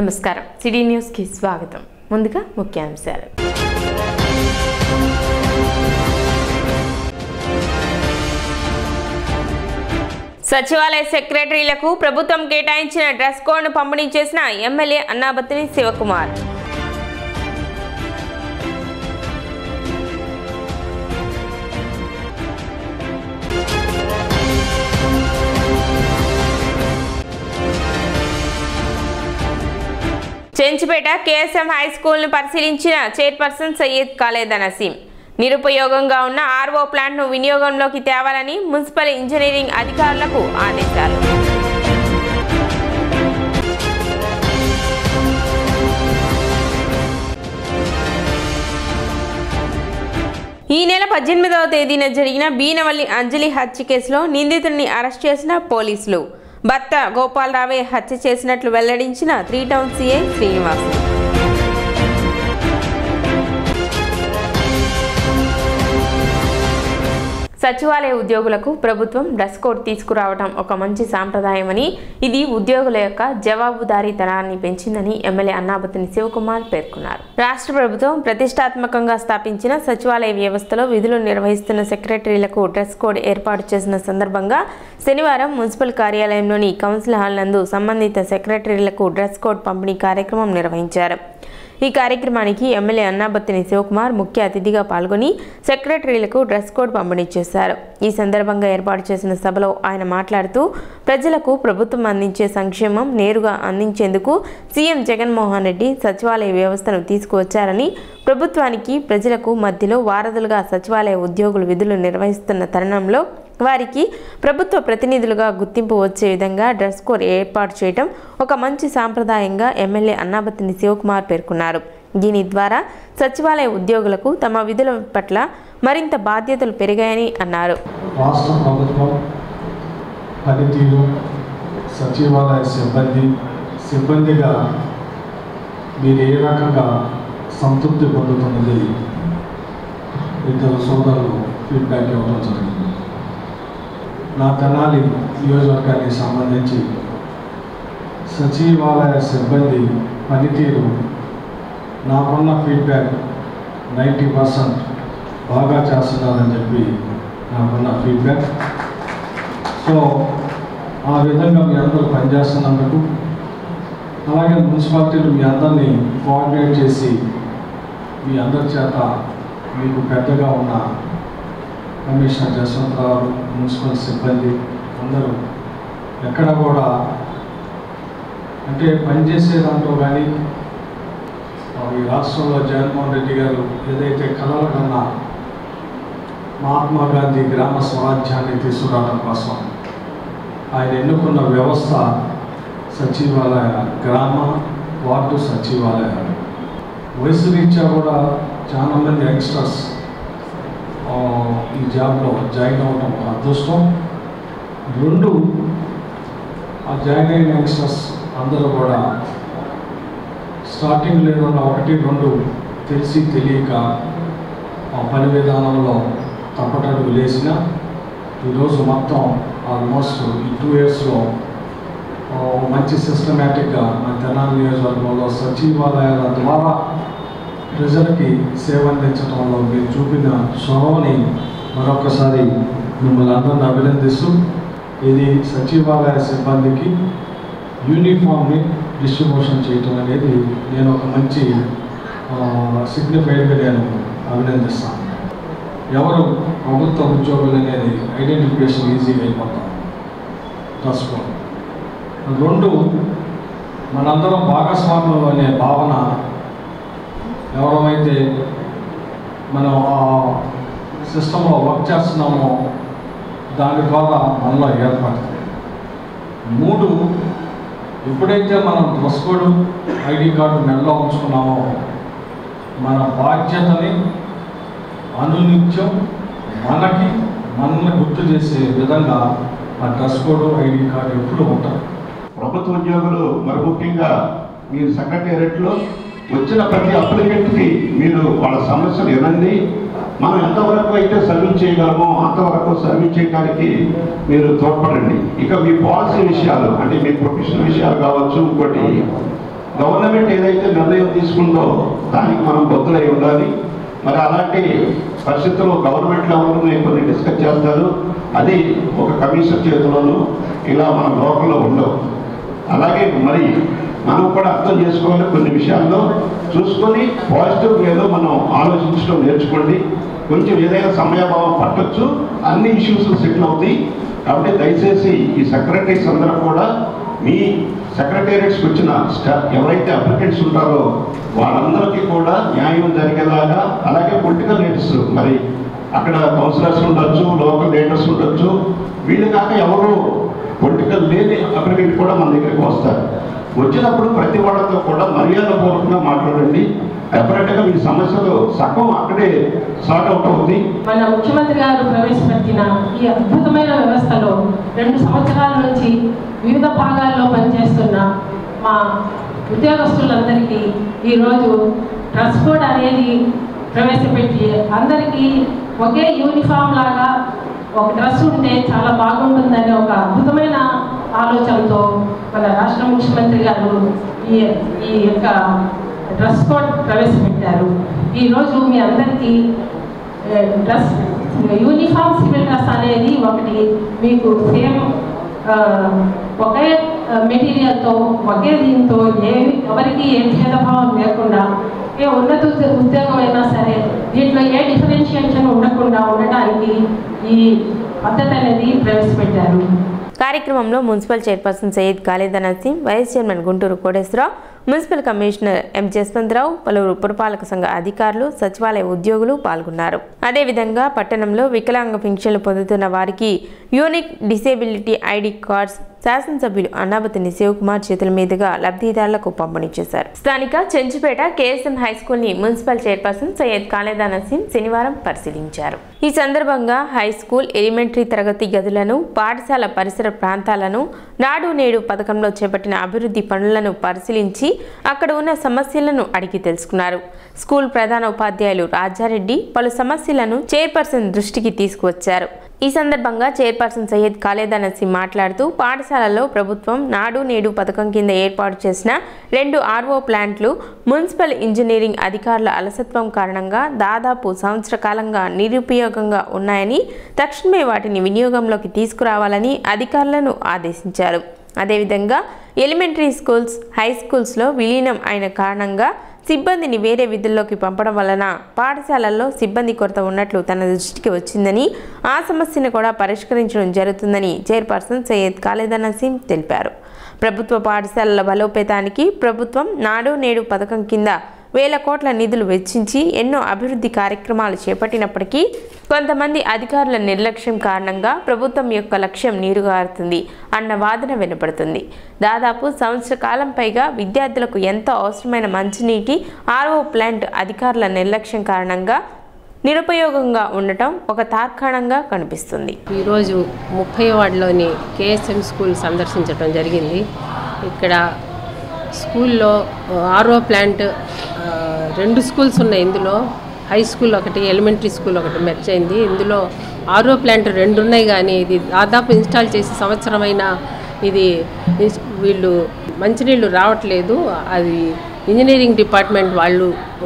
నమస్కారం సిటీ న్యూస్కి స్వాగతం ముందుగా ముఖ్యాంశాలు సచివాలయ సెక్రటరీలకు ప్రభుత్వం కేటాయించిన డ్రెస్ కోడ్ను పంపిణీ చేసిన MLA Annabathini Sivakumar Chenchipeta KSM high స్కూల్ను పరిశీలించిన చైర్పర్సన్ సయ్యద్ ఖాలేద్ నసీం నిరుపయోగంగా ఉన్న ఆర్ఓ ప్లాంట్ను వినియోగంలోకి తేవాలని మున్సిపల్ ఇంజనీరింగ్ అధికారులకు ఆదేశాలు ఈ నెల పద్దెనిమిదవ తేదీన జరిగిన బీనవల్లి అంజలి హత్య కేసులో నిందితుడిని అరెస్ట్ చేసిన పోలీసులు భర్త గోపాలరావే హత్య చేసినట్లు వెల్లడించిన త్రీ టౌన్ సీఐ శ్రీనివాస్ సచివాలయ ఉద్యోగులకు ప్రభుత్వం డ్రెస్ కోడ్ తీసుకురావడం ఒక మంచి సాంప్రదాయమని ఇది ఉద్యోగుల యొక్క జవాబుదారీతనాన్ని పెంచిందని ఎమ్మెల్యే అన్నాబతిని శివకుమార్ పేర్కొన్నారు రాష్ట్ర ప్రభుత్వం ప్రతిష్టాత్మకంగా స్థాపించిన సచివాలయ వ్యవస్థలో విధులు నిర్వహిస్తున్న సెక్రటరీలకు డ్రెస్ కోడ్ ఏర్పాటు చేసిన సందర్భంగా శనివారం మున్సిపల్ కార్యాలయంలోని కౌన్సిల్ హాల్ నందు సంబంధిత సెక్రటరీలకు డ్రెస్ కోడ్ పంపిణీ కార్యక్రమం నిర్వహించారు ఈ కార్యక్రమానికి ఎమ్మెల్యే అన్నాబత్తిని శివకుమార్ ముఖ్య అతిథిగా పాల్గొని సెక్రటరీలకు డ్రెస్ కోడ్ పంపిణీ చేశారు ఈ సందర్భంగా ఏర్పాటు చేసిన సభలో ఆయన మాట్లాడుతూ ప్రజలకు ప్రభుత్వం అందించే సంక్షేమం నేరుగా అందించేందుకు సీఎం జగన్మోహన్ రెడ్డి సచివాలయ వ్యవస్థను తీసుకువచ్చారని ప్రభుత్వానికి ప్రజలకు మధ్యలో వారధులుగా సచివాలయ ఉద్యోగులు విధులు నిర్వహిస్తున్న తరుణంలో వారికి ప్రభుత్వ ప్రతినిధులుగా గుర్తింపు వచ్చే విధంగా డ్రెస్ కోడ్ ఏర్పాటు చేయడం ఒక మంచి సాంప్రదాయంగా ఎమ్మెల్యే అన్నాబత్తిని శివకుమార్ పేర్కొన్నారు దీని ద్వారా సచివాలయ ఉద్యోగులకు తమ విధుల పట్ల మరింత బాధ్యతలు పెరిగాయని అన్నారు రాష్ట్ర ప్రభుత్వం పనితీరు సచివాలయ సిబ్బంది సిబ్బందిగా మీరు ఏ రకంగా సంతృప్తి పొందుతున్నది ఇద్దరు సోదరులు ఫీడ్బ్యాక్ ఇవ్వడం జరిగింది నా తెనాలి నియోజకవర్గానికి సంబంధించి సచివాలయ సిబ్బంది పనితీరు నాకున్న ఫీడ్బ్యాక్ నైంటీ పర్సెంట్ బాగా చేస్తున్నారని చెప్పి నాకున్న ఫీడ్బ్యాక్ సో ఆ విధంగా మీ అందరూ పనిచేస్తున్నందుకు అలాగే మున్సిపాలిటీలు మీ అందరినీ కోఆర్డినేట్ చేసి మీ అందరి చేత మీకు పెద్దగా ఉన్న కమిషనర్ జస్వంతరావు మున్సిపల్ సిబ్బంది అందరూ ఎక్కడ కూడా అంటే పనిచేసే దాంట్లో కానీ ఆ, ఈ రాష్ట్రంలో జగన్మోహన్ రెడ్డి గారు ఏదైతే కలలు కన్నా మహాత్మా గాంధీ గ్రామ స్వరాజ్యాన్ని తీసుకురావడం కోసం ఆయన ఎన్నుకున్న వ్యవస్థ సచివాలయ గ్రామ వార్డు సచివాలయాలు వయసు రీత్యా కూడా చాలా మంది యంగ్స్టర్స్ ఆ, ఈ జాబ్లో జాయిన్ అవ్వడం ఒక అదృష్టం రెండు ఆ జాయిన్ అయిన యంగ్స్టర్స్ అందరూ కూడా స్టార్టింగ్ లేదన్న ఒకటి రెండు తెలిసి తెలియక ఆ పని విధానంలో తప్పటడుగు లేచిన ఈరోజు మొత్తం ఆల్మోస్ట్ ఈ టూ ఇయర్స్లో మంచి సిస్టమేటిక్గా మన తెనాలి నియోజకవర్గంలో సచివాలయాల ద్వారా ప్రజలకి సేవ అందించడంలో మీరు చూపిన చొరవని మరొకసారి మిమ్మల్ని అందరిని అభినందిస్తూ ఇది సచివాలయ సిబ్బందికి యూనిఫామ్ని డిస్ట్రిబ్యూషన్ చేయటం అనేది నేను ఒక మంచి సిగ్నిఫైడ్గా నేను అభినందిస్తాను ఎవరు ప్రభుత్వ ఉద్యోగులు అనేది ఐడెంటిఫికేషన్ ఈజీగా అయిపోతాం దసుకో రెండు మనందరం భాగస్వామ్యం అనే భావన ఎవరైతే మనం ఆ సిస్టంలో వర్క్ చేస్తున్నామో దాని ద్వారా మనలో ఏర్పడుతుంది మూడు ఎప్పుడైతే మనం డ్రెస్ కోడ్ ఐడి కార్డు మెడలో ఉంచుకున్నామో మన బాధ్యతని అనునిత్యం మనకి మనల్ని గుర్తు చేసే విధంగా ఆ డ్రెస్ కోడ్ ఐడి కార్డు ఎప్పుడు ఉంటాయి ప్రభుత్వ ఉద్యోగులు మరి ముఖ్యంగా మీరు సెక్రటేరియట్లో వచ్చిన ప్రతి అప్లికెంట్కి మీరు వాళ్ళ సమస్యలు వినండి మనం ఎంతవరకు అయితే సర్వీస్ చేయగలమో అంతవరకు సర్వీస్ చేయడానికి మీరు తోడ్పడండి ఇక మీ పాలసీ విషయాలు అంటే మీ ప్రొఫెషనల్ విషయాలు కావచ్చు ఇంకోటి గవర్నమెంట్ ఏదైతే నిర్ణయం తీసుకుందో దానికి మనం బొత్తులై ఉండాలి మరి అలాంటి పరిస్థితుల్లో గవర్నమెంట్ లెవెల్లో కొన్ని డిస్కస్ చేస్తారు అది ఒక కమిషనర్ చేతిలోనూ ఇలా మన లోకల్లో ఉండవు అలాగే మరి మనం కూడా అర్థం చేసుకోవాలి కొన్ని విషయాల్లో చూసుకొని పాజిటివ్ వేలో మనం ఆలోచించడం నేర్చుకోండి కొంచెం ఏదైనా సమయభావం పట్టొచ్చు అన్ని ఇష్యూస్ సెటిల్ అవుతాయి కాబట్టి దయచేసి ఈ సెక్రటరీస్ అందరూ కూడా మీ సెక్రటేరియట్స్కి వచ్చిన స్టాఫ్ ఎవరైతే అప్లికెంట్స్ ఉంటారో వాళ్ళందరికీ కూడా న్యాయం జరిగేలాగా అలాగే పొలిటికల్ లీడర్స్ మరి అక్కడ కౌన్సిలర్స్ ఉండొచ్చు లోకల్ లీడర్స్ ఉండొచ్చు వీళ్ళు కాక ఎవరు పొలిటికల్ లేని అప్లికెంట్ కూడా మన దగ్గరికి వస్తారు వచ్చినప్పుడు ప్రతి వాళ్ళతో కూడా మర్యాదపూర్వకంగా మాట్లాడండి డెఫినెట్గా మీ సమస్యలు సగం అక్కడే సార్ట్ అవుట్ అవుతుంది మన ముఖ్యమంత్రి గారు ప్రవేశపెట్టిన ఈ అద్భుతమైన వ్యవస్థలో రెండు సంవత్సరాల నుంచి వివిధ భాగాల్లో పనిచేస్తున్న మా ఉద్యోగస్తులందరికీ ఈరోజు డ్రెస్ కోడ్ అనేది ప్రవేశపెట్టి అందరికీ ఒకే యూనిఫామ్ లాగా ఒక డ్రెస్ ఉంటే చాలా బాగుంటుందనే ఒక అద్భుతమైన ఆలోచనతో మన రాష్ట్ర ముఖ్యమంత్రి గారు ఈ ఈ యొక్క డ్రెస్ కోడ్ ప్రవేశపెట్టారు ఈరోజు మీ అందరికీ ఏ, డ్రెస్ యూనిఫామ్ సివిల్ డ్రెస్ అనేది ఒకటి మీకు సేమ్ ఆ, ఒకే మెటీరియల్తో ఒకే దీంతో ఏ ఎవరికి ఏ భేదభావం లేకుండా ఏ ఉన్నత ఉద్య- ఉద్యోగం అయినా సరే దీంట్లో ఏ డిఫరెన్షియేషన్ ఉండకుండా ఉండడానికి ఈ పద్ధతి అనేది ప్రవేశపెట్టారు కార్యక్రమంలో municipal chairperson Syed Khalid Naseem vice chairman Gunturu Koteswararao municipal commissioner M Jaswantharao పలువురు పురపాలక సంఘ అధికారులు సచివాలయ ఉద్యోగులు పాల్గొన్నారు అదేవిధంగా పట్టణంలో వికలాంగ పింఛన్లు పొందుతున్న వారికి యూనిక్ డిసేబిలిటీ ఐడి కార్డ్స్ శాసనసభ్యులు అన్నాబతిని శివకుమార్ చేతుల మీదుగా లబ్ధిదారులకు పంపిణీ చేశారు స్థానిక చెంచుపేట కేఎస్ఎం హై స్కూల్ ని మున్సిపల్ చైర్పర్సన్ సయ్యద్ ఖాళీదా నసీం శనివారం పరిశీలించారు ఈ సందర్భంగా హై స్కూల్ ఎలిమెంటరీ తరగతి గదులను పాఠశాల పరిసర ప్రాంతాలను నాడు నేడు పథకంలో చేపట్టిన అభివృద్ధి పనులను పరిశీలించి అక్కడ ఉన్న సమస్యలను అడిగి తెలుసుకున్నారు స్కూల్ ప్రధాన ఉపాధ్యాయులు రాజారెడ్డి పలు సమస్యలను చైర్పర్సన్ దృష్టికి తీసుకువచ్చారు ఈ సందర్భంగా చైర్పర్సన్ సయ్యద్ ఖాలేదా నసీం మాట్లాడుతూ పాఠశాలలో ప్రభుత్వం నాడు నేడు పథకం కింద ఏర్పాటు చేసిన రెండు ఆర్ఓ ప్లాంట్లు మున్సిపల్ ఇంజనీరింగ్ అధికారుల అలసత్వం కారణంగా దాదాపు సంవత్సర కాలంగా నిరుపయోగంగా ఉన్నాయని తక్షణమే వాటిని వినియోగంలోకి తీసుకురావాలని అధికారులను ఆదేశించారు అదేవిధంగా ఎలిమెంటరీ స్కూల్స్ హై స్కూల్స్లో విలీనం అయిన కారణంగా సిబ్బందిని వేరే విధుల్లోకి పంపడం వలన పాఠశాలల్లో సిబ్బంది కొరత ఉన్నట్లు తన దృష్టికి వచ్చిందని ఆ సమస్యను కూడా పరిష్కరించడం జరుగుతుందని చైర్పర్సన్ సయ్యద్ ఖాళీదా నసీం తెలిపారు ప్రభుత్వ పాఠశాలల బలోపేతానికి ప్రభుత్వం నాడు నేడు పథకం కింద వేల కోట్ల నిధులు వెచ్చించి ఎన్నో అభివృద్ధి కార్యక్రమాలు చేపట్టినప్పటికీ కొంతమంది అధికారుల నిర్లక్ష్యం కారణంగా ప్రభుత్వం యొక్క లక్ష్యం నీరుగారుతుంది అన్న వాదన వినపడుతుంది దాదాపు సంవత్సర కాలం పైగా విద్యార్థులకు ఎంతో అవసరమైన మంచినీటి ఆర్ఓ ప్లాంట్ అధికారుల నిర్లక్ష్యం కారణంగా నిరుపయోగంగా ఉండటం ఒక తార్కాణంగా కనిపిస్తుంది ఈరోజు ముప్పై వార్డులోని కేఎస్ఎం స్కూల్ సందర్శించడం జరిగింది ఇక్కడ స్కూల్లో ఆర్ఓ ప్లాంట్ ఆ, రెండు స్కూల్స్ ఉన్నాయి ఇందులో హై స్కూల్ ఒకటి ఎలిమెంటరీ స్కూల్ ఒకటి మెర్జ్ అయింది ఇందులో ఆర్ఓ ప్లాంట్ రెండు ఉన్నాయి కానీ ఇది దాదాపు ఇన్స్టాల్ చేసి సంవత్సరమైన ఇది ఇన్స్- వీళ్ళు మంచినీళ్ళు రావట్లేదు అది ఇంజనీరింగ్ డిపార్ట్మెంట్ వాళ్ళు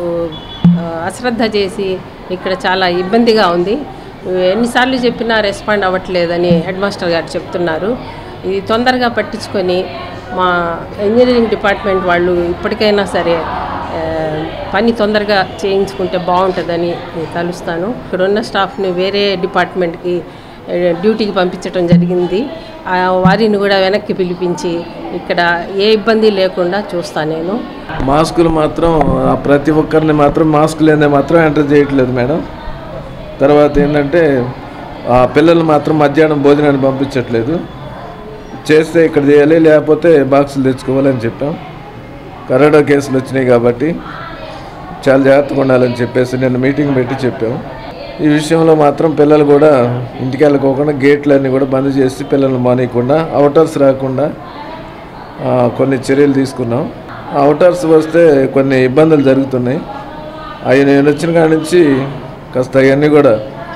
ఆ, అశ్రద్ధ చేసి ఇక్కడ చాలా ఇబ్బందిగా ఉంది ఎన్నిసార్లు చెప్పినా రెస్పాండ్ అవ్వట్లేదని హెడ్ మాస్టర్ గారు చెప్తున్నారు ఇది తొందరగా పట్టించుకొని మా ఇంజనీరింగ్ డిపార్ట్మెంట్ వాళ్ళు ఇప్పటికైనా సరే ఆ, పని తొందరగా చేయించుకుంటే బాగుంటుందని నేను తలుస్తాను ఇక్కడ ఉన్న స్టాఫ్ని వేరే డిపార్ట్మెంట్కి ఆ, డ్యూటీకి పంపించడం జరిగింది ఆ, వారిని కూడా వెనక్కి పిలిపించి ఇక్కడ ఏ ఇబ్బంది లేకుండా చూస్తాను నేను మాస్కులు మాత్రం ఆ ప్రతి ఒక్కరిని మాత్రం మాస్క్ లేదే మాత్రం ఎంటర్ చేయట్లేదు మేడం తర్వాత ఏంటంటే ఆ పిల్లలు మాత్రం మధ్యాహ్నం భోజనాన్ని పంపించట్లేదు చేస్తే ఇక్కడ చేయాలి లేకపోతే బాక్సులు తెచ్చుకోవాలని చెప్పాం కరోనా కేసులు వచ్చినాయి కాబట్టి చాలా జాగ్రత్తగా ఉండాలని చెప్పేసి నిన్న మీటింగ్ పెట్టి చెప్పాం ఈ విషయంలో మాత్రం పిల్లలు కూడా ఇంటికి వెళ్ళకోకుండా గేట్లన్నీ కూడా బంద్ చేసి పిల్లల్ని మానేయకుండా అవుటర్స్ రాకుండా ఆ, కొన్ని చర్యలు తీసుకున్నాం అవుటర్స్ వస్తే కొన్ని ఇబ్బందులు జరుగుతున్నాయి అవి నేను వచ్చిన కాడి నుంచి కాస్త అవన్నీ కూడా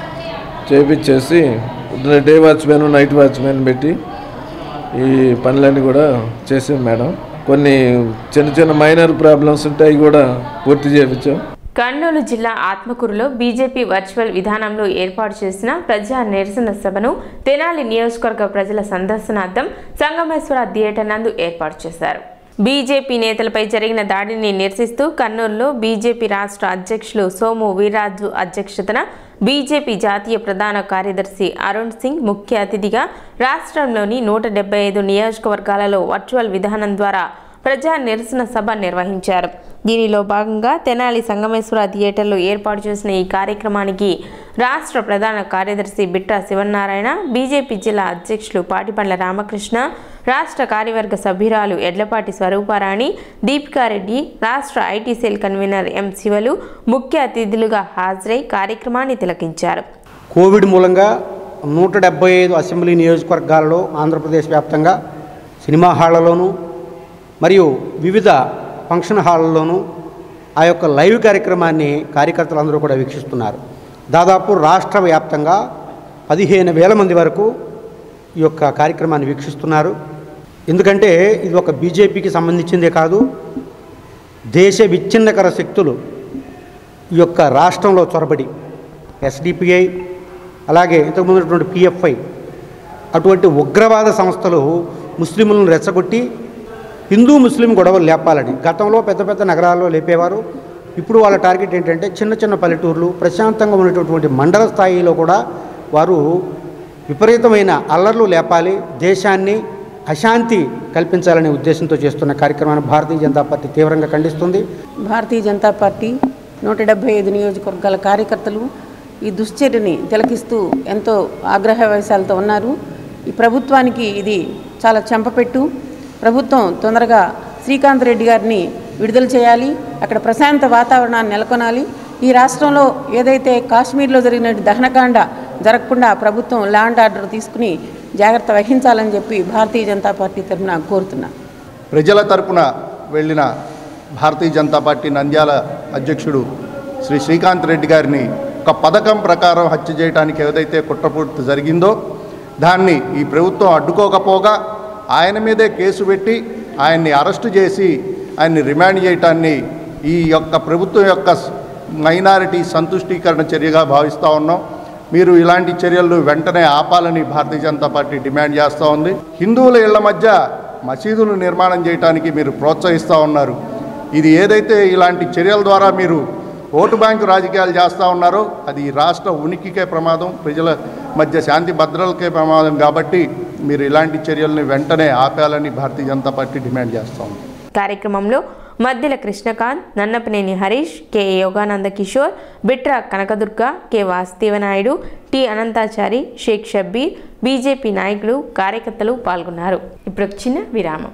చేపించేసి పొద్దున్న డే వాచ్మెన్ నైట్ వాచ్మెన్ పెట్టి ఈ పనులన్నీ కూడా చేసాం మేడం కొన్ని చిన్న చిన్న మైనర్ ప్రాబ్లమ్స్ ఉంటాయి అవి కూడా పూర్తి చేయించాం కర్నూలు జిల్లా ఆత్మకూరులో బీజేపీ వర్చువల్ విధానంలో ఏర్పాటు చేసిన ప్రజా నిరసన సభను తెనాలి నియోజకవర్గ ప్రజల సందర్శనార్థం సంగమేశ్వర థియేటర్ నందు ఏర్పాటు చేశారు బీజేపీ నేతలపై జరిగిన దాడిని నిరసిస్తూ కర్నూలులో బీజేపీ రాష్ట్ర అధ్యక్షులు సోము వీర్రాజు అధ్యక్షతన బీజేపీ జాతీయ ప్రధాన కార్యదర్శి అరుణ్ సింగ్ ముఖ్య అతిథిగా రాష్ట్రంలోని నూట డెబ్బై ఐదు నియోజకవర్గాలలో వర్చువల్ విధానం ద్వారా ప్రజా నిరసన సభ నిర్వహించారు దీనిలో భాగంగా తెనాలి సంగమేశ్వర థియేటర్లో ఏర్పాటు చేసిన ఈ కార్యక్రమానికి రాష్ట్ర ప్రధాన కార్యదర్శి బిట్రా శివనారాయణ బీజేపీ జిల్లా అధ్యక్షులు పాటిపండ్ల రామకృష్ణ రాష్ట్ర కార్యవర్గ సభ్యురాలు ఎడ్లపాటి స్వరూపారాణి దీపికారెడ్డి రాష్ట్ర IT cell convener M Sivalu ముఖ్య అతిథులుగా హాజరై కార్యక్రమాన్ని తిలకించారు కోవిడ్ మూలంగా నూట డెబ్బై ఐదు అసెంబ్లీ నియోజకవర్గాలలో ఆంధ్రప్రదేశ్ వ్యాప్తంగా సినిమా హాళ్లలోనూ మరియు వివిధ ఫంక్షన్ హాళ్లలోనూ ఆ యొక్క లైవ్ కార్యక్రమాన్ని కార్యకర్తలందరూ కూడా వీక్షిస్తున్నారు దాదాపు రాష్ట్ర వ్యాప్తంగా పదిహేను వేల మంది వరకు ఈ యొక్క కార్యక్రమాన్ని వీక్షిస్తున్నారు ఎందుకంటే ఇది ఒక బీజేపీకి సంబంధించిందే కాదు దేశ విచ్ఛిన్నకర శక్తులు ఈ యొక్క రాష్ట్రంలో చొరబడి ఎస్డిపిఐ అలాగే ఇంతకుముందు ఉన్నటువంటి పిఎఫ్ఐ అటువంటి ఉగ్రవాద సంస్థలు ముస్లింలను రెచ్చగొట్టి హిందూ ముస్లిం గొడవలు లేపాలని గతంలో పెద్ద పెద్ద నగరాల్లో లేపేవారు ఇప్పుడు వాళ్ళ టార్గెట్ ఏంటంటే చిన్న చిన్న పల్లెటూర్లు ప్రశాంతంగా ఉన్నటువంటి మండల స్థాయిలో కూడా వారు విపరీతమైన అల్లర్లు లేపాలి దేశాన్ని అశాంతి కల్పించాలనే ఉద్దేశంతో చేస్తున్న కార్యక్రమాన్ని భారతీయ జనతా పార్టీ తీవ్రంగా ఖండిస్తుంది భారతీయ జనతా పార్టీ నూట డెబ్బై ఐదు నియోజకవర్గాల కార్యకర్తలు ఈ దుశ్చర్యని తిలకిస్తూ ఎంతో ఆగ్రహ వేశాలతో ఉన్నారు ఈ ప్రభుత్వానికి ఇది చాలా చెంపపెట్టు ప్రభుత్వం తొందరగా శ్రీకాంత్ రెడ్డి గారిని విడుదల చేయాలి అక్కడ ప్రశాంత వాతావరణాన్ని నెలకొనాలి ఈ రాష్ట్రంలో ఏదైతే కాశ్మీర్లో జరిగిన దహనకాండ జరగకుండా ప్రభుత్వం ల్యాండ్ ఆర్డర్ తీసుకుని జాగ్రత్త వహించాలని చెప్పి భారతీయ జనతా పార్టీ తరఫున కోరుతున్నా ప్రజల తరపున వెళ్ళిన భారతీయ జనతా పార్టీ నంద్యాల అధ్యక్షుడు శ్రీ శ్రీకాంత్ రెడ్డి గారిని ఒక పథకం ప్రకారం హత్య చేయడానికి ఏదైతే కుట్రపూర్తి జరిగిందో దాన్ని ఈ ప్రభుత్వం అడ్డుకోకపోగా ఆయన మీదే కేసు పెట్టి ఆయన్ని అరెస్టు చేసి ఆయన్ని రిమాండ్ చేయటాన్ని ఈ యొక్క ప్రభుత్వం యొక్క మైనారిటీ సంతుష్టీకరణ చర్యగా భావిస్తూ ఉన్నాం మీరు ఇలాంటి చర్యలు వెంటనే ఆపాలని భారతీయ జనతా పార్టీ డిమాండ్ చేస్తూ ఉంది హిందువుల ఇళ్ల మధ్య మసీదులు నిర్మాణం చేయడానికి మీరు ప్రోత్సహిస్తూ ఉన్నారు ఇది ఏదైతే ఇలాంటి చర్యల ద్వారా మీరు ఓటు బ్యాంకు రాజకీయాలు చేస్తూ ఉన్నారో అది ఈ రాష్ట్ర ఉనికికే ప్రమాదం ప్రజల మధ్య శాంతి భద్రతలకే ప్రమాదం కాబట్టి మీరు ఇలాంటి చర్యల్ని వెంటనే ఆపాలని భారతీయ జనతా పార్టీ డిమాండ్ చేస్తూ ఉంది కార్యక్రమంలో Maddela Krishnakanth Nannapaneni Harish K Yogananda Kishore Bitra Kanakadurga K Vasudevanaidu T Anantachari Sheikh Shabbir BJP నాయకులు కార్యకర్తలు పాల్గొన్నారు ఇప్పుడు ఒక చిన్న విరామం